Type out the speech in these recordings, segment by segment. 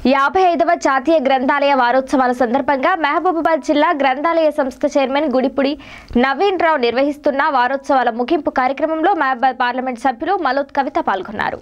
యాభై ఐదవ జాతీయ గ్రంథాలయ వారోత్సవాల సందర్భంగా మహబూబాబాద్ జిల్లా గ్రంథాలయ సంస్థ చైర్మన్ గుడిపుడి నవీన్ రావు నిర్వహిస్తున్న వారోత్సవాల ముగింపు కార్యక్రమంలో మహబూబాద్ పార్లమెంట్ సభ్యులు మలోత్ కవిత పాల్గొన్నారు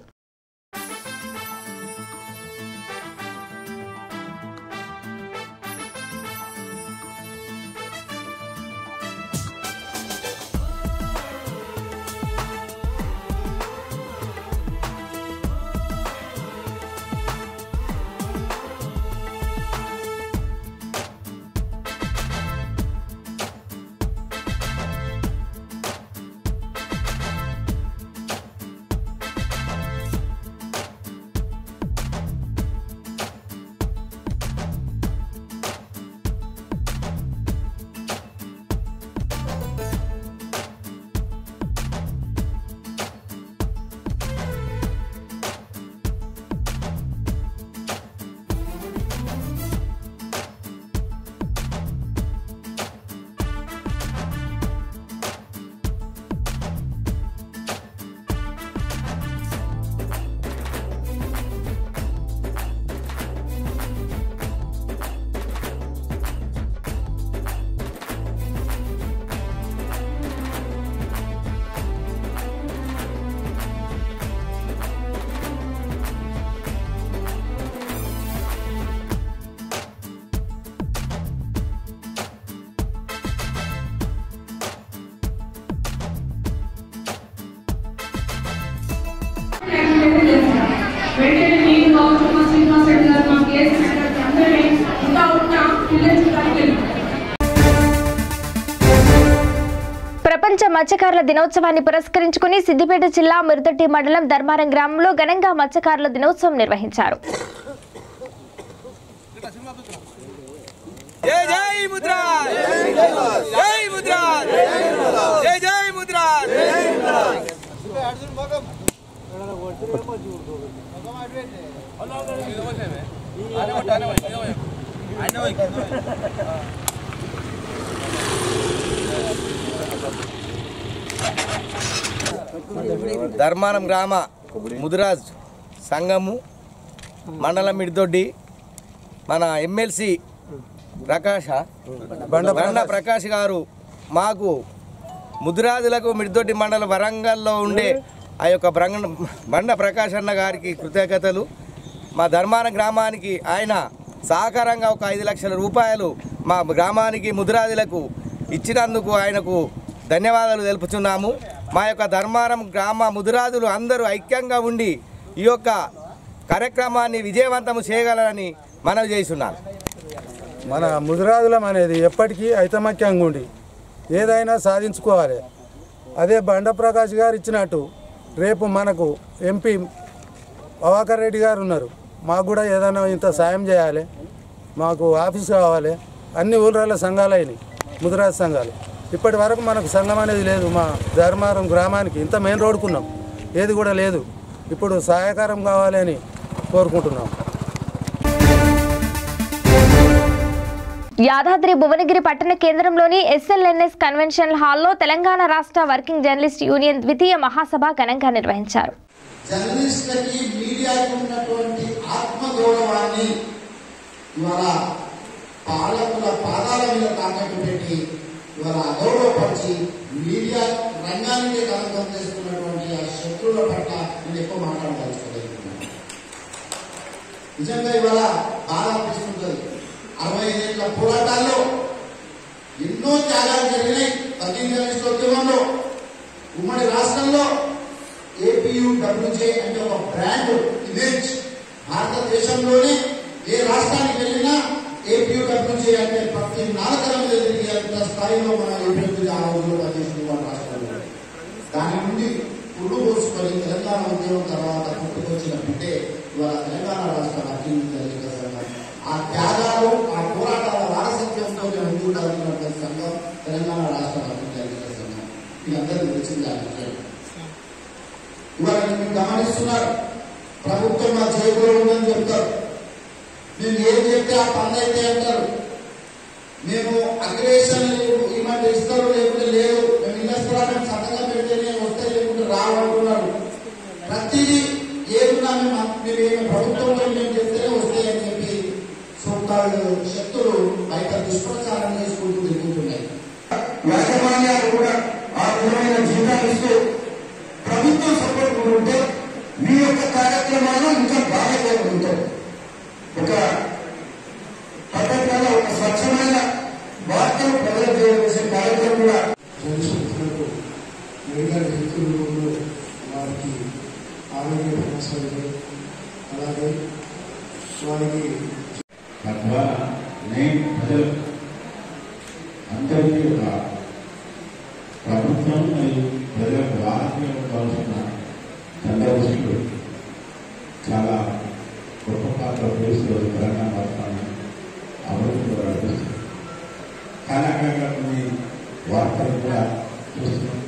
వెంటనే నేను కావచ్చు మా శ్రీనివాస్ రెడ్డి గారు మా కేఎస్ సెక్రటరీ అందరినీ ఉంటా ఉంటా పిల్లలు చూడడానికి వెళ్ళాం ప్రపంచ మత్స్యకారుల దినోత్సవాన్ని పురస్కరించుకుని సిద్దిపేట జిల్లా మిరుదొట్టి మండలం ధర్మారం గ్రామంలో ఘనంగా మత్స్యకారుల దినోత్సవం నిర్వహించారు జై జై ముద్రా జై ముద్రా జై జై ముద్రా ధర్మానం గ్రామ ముదిరాజ్ సంఘము మండలం మిడిదొడ్డి మన ఎమ్మెల్సీ ప్రకాశ బండ ప్రకాష్ గారు మాకు ముదిరాజులకు మిడిదొడ్డి మండలం వరంగల్లో ఉండే ఆ యొక్క బ్రంగ బండ ప్రకాష్ అన్న గారికి కృతజ్ఞతలు మా ధర్మాన గ్రామానికి ఆయన సహకారంగా ఒక ఐదు లక్షల రూపాయలు మా గ్రామానికి ముదిరాజులకు ఇచ్చినందుకు ఆయనకు ధన్యవాదాలు తెలుపుతున్నాము మా యొక్క ధర్మారం గ్రామ ముదిరాజులు అందరూ ఐక్యంగా ఉండి ఈ యొక్క కార్యక్రమాన్ని విజయవంతం చేయగలరని మనవి చేస్తున్నాను మన ముదిరాజులం అనేది ఎప్పటికీ ఐతమత్యంగా ఉండి ఏదైనా సాధించుకోవాలి అదే బండ ప్రకాష్ గారు ఇచ్చినట్టు రేపు మనకు ఎంపీ ప్రభాకర్ రెడ్డి గారు ఉన్నారు మాకు కూడా ఏదైనా ఇంత సాయం చేయాలి మాకు ఆఫీస్ కావాలి అన్ని ఊళ్ళ సంఘాలు అయినాయి ముదిరాజు సంఘాలు ఇప్పటి వరకు మనకు సంఘం అనేది లేదు మా ధర్మారం గ్రామానికి ఇంత మెయిన్ రోడ్కున్నాం ఏది కూడా లేదు ఇప్పుడు సహాయకారం కావాలి అని కోరుకుంటున్నాం యాదాద్రి భువనగిరి పట్టణ కేంద్రంలోని ఎస్ఎల్ఎన్ఎస్ కన్వెన్షన్ హాల్లో తెలంగాణ రాష్ట్ర వర్కింగ్ జర్నలిస్ట్ యూనియన్ ద్వితీయ మహాసభ ఘనంగా నిర్వహించారు జర్నలిస్టులకి మీడియాకి ఉన్నటువంటి ఆత్మగౌరవాన్ని ఇవాళ పాలకుల పాదాల మీద తాకట్టు పెట్టి ఇవాళ అగౌరవపరిచి మీడియా రంగానికి కలంకం చేస్తున్నటువంటి ఆ శత్రువుల పట్ల నేను ఎక్కువ మాట్లాడదలుచుకోగలుగుతున్నాను నిజంగా ఇవాళ బాధ అనిపిస్తుంటుంది అరవై ఐదేళ్ల పోరాటాల్లో ఎన్నో త్యాగాలు జరిగినాయి వర్కింగ్ జర్నలిస్ట్ ఉద్యమంలో ఉమ్మడి రాష్ట్రంలో ఏపీయు డబ్ల్యూజే అంటే ఒక బ్రాండ్ ఇమేజ్ భారతదేశంలోనే ఏ రాష్ట్రానికి వెళ్ళినా ఏపీయు డబ్ల్యూజే అంటే ప్రతి నాలుకల మీద తిరిగేంత స్థాయిలో మన ఏపీ ఆ రోజుల్లో పనిచేసిన మన రాష్ట్రంలో దాని నుండి పురుడు పోసుకొని తెలంగాణ ఉద్యమం తర్వాత పుట్టుకొచ్చిన బిడ్డే ఇవాళ తెలంగాణ రాష్ట్ర వర్కింగ్ జర్నలిస్టుల సంఘం ఆ త్యాగాలు ఆ పోరాటాల వారసత్వంతో ముందుండాలన్నటువంటి సంఘం తెలంగాణ రాష్ట్ర వర్కింగ్ జర్నలిస్టుల సంఘం మీరందరికీ తెలిసింది ఆ విషయం ఇవాళ మీరు గమనిస్తున్నారు ప్రభుత్వం మా జేబులో ఉందని చెప్తారు మేము ఏం చెప్తే ఆ పనులు అయితే అంటారు మేము అగ్రేషన్ లేదు ఈ మాట ఇస్తారు లేకుంటే లేదు మేము ఇన్వెస్టర్ సంతకం పెడితేనే వస్తాయి లేకుంటే రావంటున్నారు ప్రతిదీ ఏదున్నా మేము మేము ఏమి ప్రభుత్వంలో మేము చేస్తేనే వస్తాయి అని చెప్పి వాళ్ళు శక్తులు బయట దుష్ప్రచారం చేసుకుంటూ తిరుగుతున్నాయి యాజమాన్యాలు కూడా ఆ విధమైన జీతాలు ఇస్తూ ప్రభుత్వం సపోర్ట్ ఉంటే మీ యొక్క కార్యక్రమాలు ఇంకా బాగా జరుగుతుంటాయి ఒక పద్ధతిలో ఒక స్వచ్ఛమైన వార్తలు ప్రజలకు చేసే కార్యక్రమం కూడా జనశక్తులకు మెడికల్ హెల్త్ రూపంలో వారికి ఆరోగ్య సమస్యలు అలాగే వారికి తద్వారా నేను ప్రజలు అందరికీ ఒక ప్రభుత్వం మరియు ప్రజలకు ఆరోగ్యం కావాల్సిన చంద్రదృష్టిలో చాలా గొప్ప పాత్ర పోలీసులు తెలంగాణ రాష్ట్రాన్ని అభివృద్ధిలో నడిపిస్తుంది కాలాకాలంగా కొన్ని వార్తలు కూడా చూస్తున్నాం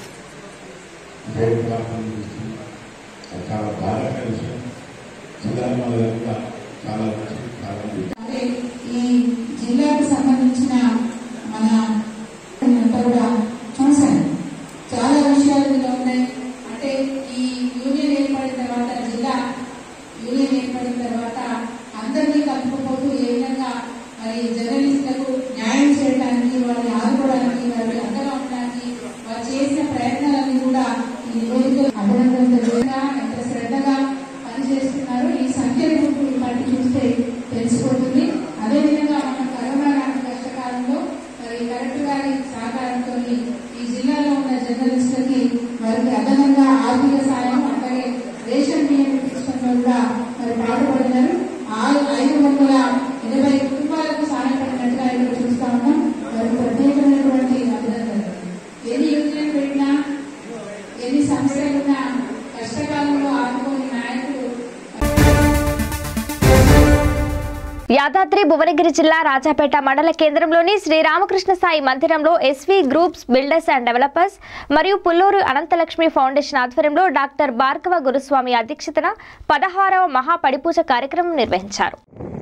రేపు వార్తలు చూస్తున్నాం అది చాలా బాధాకర విషయం జిల్లాలో కూడా చాలా మంచి చాలా అంటే ఈ జిల్లాకు సంబంధించిన మన అంతా కూడా చూశాను చాలా విషయాలు ఇందులో ఉన్నాయి అంటే ఈ యూనియన్ ఏర్పడిన తర్వాత జిల్లా యూనియన్ ఏర్పడిన తర్వాత అందరినీ కలుపుకుపోతూ ఏ విధంగా మరి జర్నలిస్టులకు న్యాయం చేయడానికి వారిని ఆదుకోవడానికి వారికి అండగా ఉండడానికి వారు చేసిన ప్రయత్నాలన్నీ కూడా ఈ నివేదిక అభినందన తెలియగా ఎంత శ్రద్ధగా పనిచేస్తున్నారు ఈ సంఖ్యను గుర్తు బట్టి చూస్తే తెలిసిపోతుంది అదేవిధంగా మన కరోనా లాంటి కష్టకాలంలో మరి కలెక్టర్ గారి సహకారంతో ఈ జిల్లాలో ఉన్న జర్నలిస్టులకి వారికి అదనంగా ఆర్థిక సాయం అలాగే రేషన్ బియ్యం ఇప్పించడంలో కూడా మరి పాటుపడినారు ఆ- ఐదు వందల ఎనభై కుటుంబాలకు సహాయపడినట్టుగా ఇక్కడ చూస్తా ఉన్నాం వారికి ప్రత్యేకమైనటువంటి అభినందనలు ఎన్ని యూనియన్ పెట్టినా ఎన్ని సంస్థలున్నా కష్టకాలంలో ఆదుకోని నాయకులు యాదాద్రి భువనగిరి జిల్లా రాజాపేట మండల కేంద్రంలోని శ్రీరామకృష్ణ సాయి మందిరంలో SV groups builders and developers మరియు పుల్లూరు అనంతలక్ష్మి ఫౌండేషన్ ఆధ్వర్యంలో డాక్టర్ భార్గవ గురుస్వామి అధ్యక్షతన పదహారవ మహాపడిపూజ కార్యక్రమం నిర్వహించారు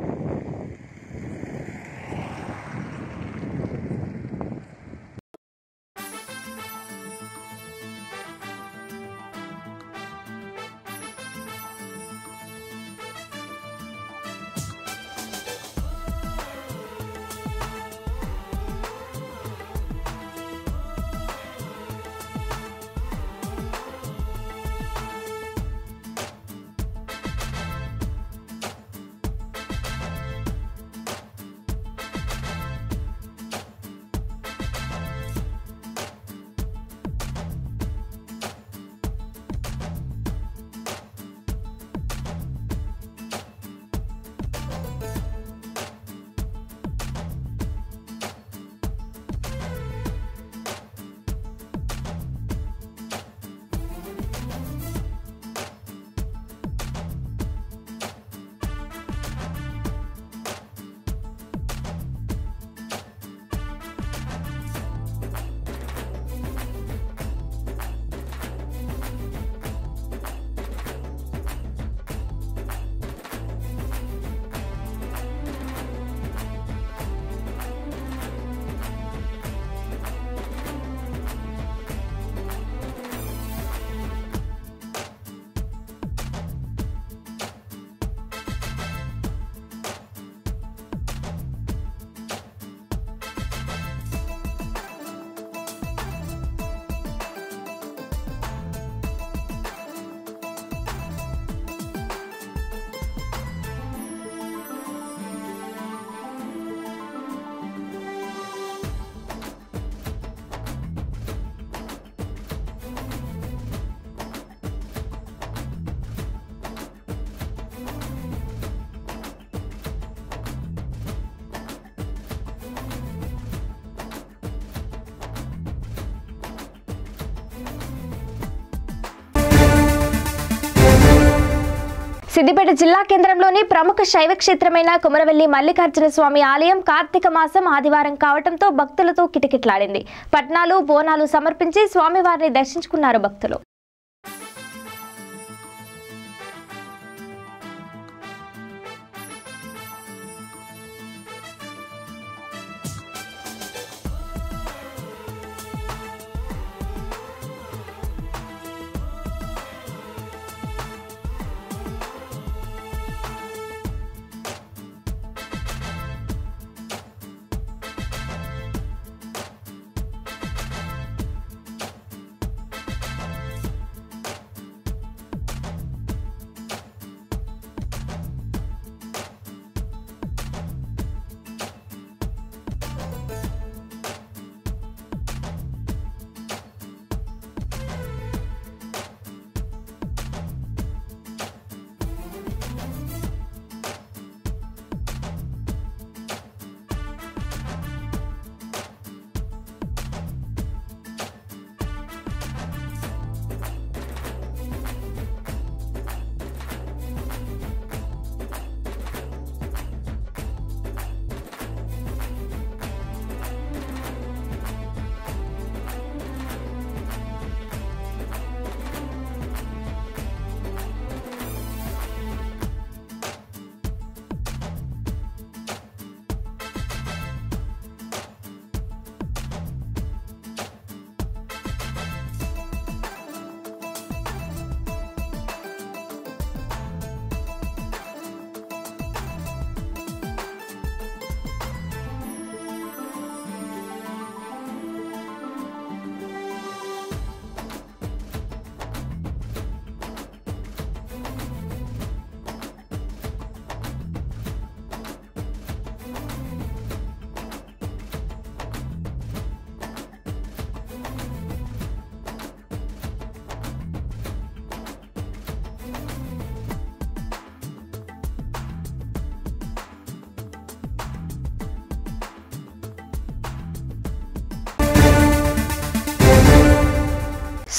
సిద్దిపేట జిల్లా కేంద్రంలోని ప్రముఖ శైవ క్షేత్రమైన కుమరవెల్లి మల్లికార్జున స్వామి ఆలయం కార్తీక మాసం ఆదివారం కావడంతో భక్తులతో కిటకిట్లాడింది పట్నాలు బోనాలు సమర్పించి స్వామివారిని దర్శించుకున్నారు భక్తులు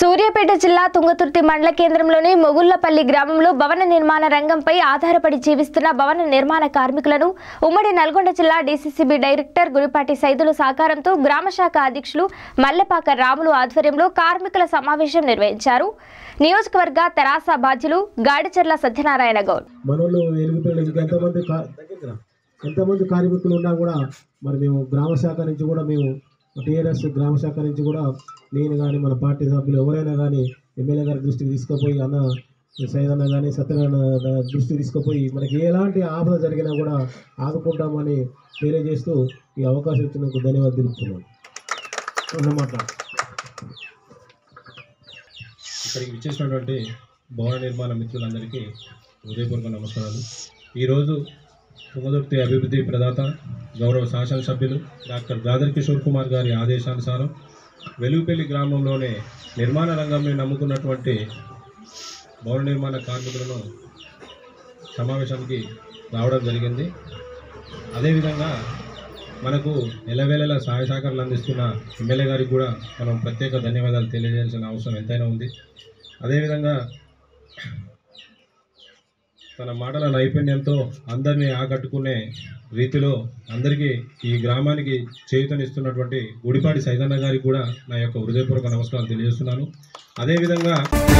సూర్యాపేట జిల్లా తుంగతుర్తి మండల కేంద్రంలోని మొగుళ్లపల్లి గ్రామంలో భవన నిర్మాణ రంగంపై ఆధారపడి జీవిస్తున్న భవన నిర్మాణ కార్మికులను ఉమ్మడి నల్గొండ జిల్లా డీసీసీబీ డైరెక్టర్ గుడిపాటి సైదులు సహకారంతో గ్రామ శాఖ అధ్యక్షులు మల్లెపాక రాములు ఆధ్వర్యంలో కార్మికుల సమావేశం నిర్వహించారు నియోజకవర్గ తెరాస బాధ్యులు గాడిచెర్ల సత్యనారాయణ గౌడ్ మనోళ్ళు ఎలుగుపల్లి ఇంకా ఎంతమంది కా- ఎంతమంది కార్మికులు ఉన్నా కూడా మరి మేము గ్రామ శాఖ నుంచి కూడా మేము టీఆర్ఎస్ గ్రామ శాఖ నుంచి కూడా నేను కానీ మన పార్టీ సభ్యులు ఎవరైనా కానీ ఎమ్మెల్యే గారి దృష్టికి తీసుకుపోయి అన్న సైదన్న కానీ సత్యనారాయణ దృష్టికి తీసుకుపోయి మనకి ఎలాంటి ఆపద జరిగినా కూడా ఆదుకుంటామని తెలియజేస్తూ ఈ అవకాశం ఇచ్చినందుకు ధన్యవాదాలు తెలుపుతున్నాను అన్నమాట ఇక్కడికి విచ్చేసినటువంటి భవన నిర్మాణ మిత్రులందరికీ హృదయపూర్వక నమస్కారాలు ఈరోజు తుంగదుర్తి అభివృద్ధి ప్రదాత గౌరవ శాసనసభ్యులు డాక్టర్ గాదర్ కిషోర్ కుమార్ గారి ఆదేశానుసారం వెలుగుపల్లి గ్రామంలోనే నిర్మాణ రంగంని నమ్ముకున్నటువంటి భవన నిర్మాణ కార్మికులను సమావేశానికి రావడం జరిగింది అదేవిధంగా మనకు ఎలవేళలా సహాయ సహకారాలు అందిస్తున్న ఎమ్మెల్యే గారికి కూడా మనం ప్రత్యేక ధన్యవాదాలు తెలియజేయాల్సిన అవసరం ఎంతైనా ఉంది అదేవిధంగా తన మాటల నైపుణ్యంతో అందరినీ ఆకట్టుకునే రీతిలో అందరికీ ఈ గ్రామానికి చేయూతనిస్తున్నటువంటి గుడిపాటి సైదన్న గారికి కూడా నా యొక్క హృదయపూర్వక నమస్కారం తెలియజేస్తున్నాను అదేవిధంగా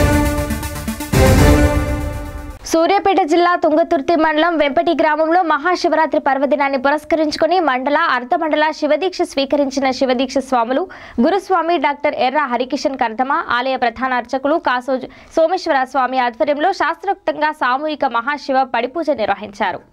సూర్యాపేట జిల్లా తుంగతుర్తి మండలం వెంపటి గ్రామంలో మహాశివరాత్రి పర్వదినాన్ని పురస్కరించుకుని మండల అర్ధమండల శివదీక్ష స్వీకరించిన శివదీక్ష స్వాములు గురుస్వామి డాక్టర్ ఎర్ర హరికిషన్ కర్దమ ఆలయ ప్రధాన అర్చకులు కాసోజు సోమేశ్వర స్వామి ఆధ్వర్యంలో శాస్త్రోక్తంగా సామూహిక మహాశివ పడిపూజ నిర్వహించారు